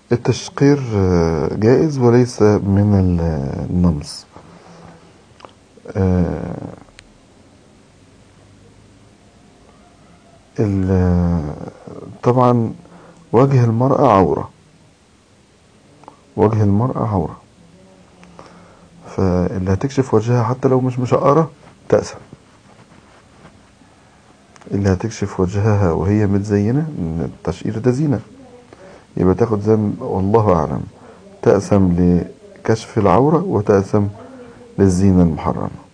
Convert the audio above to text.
التشقير جائز وليس من النمص طبعا وجه المرأة عورة وجه المرأة عورة فاللي هتكشف وجهها حتى لو مش مشقرة تأسم اللي هتكشف وجهها وهي متزينة التشقير ده زينة يبقى تاخد ذنب والله أعلم تأسم لكشف العورة وتأسم للزينة المحرمة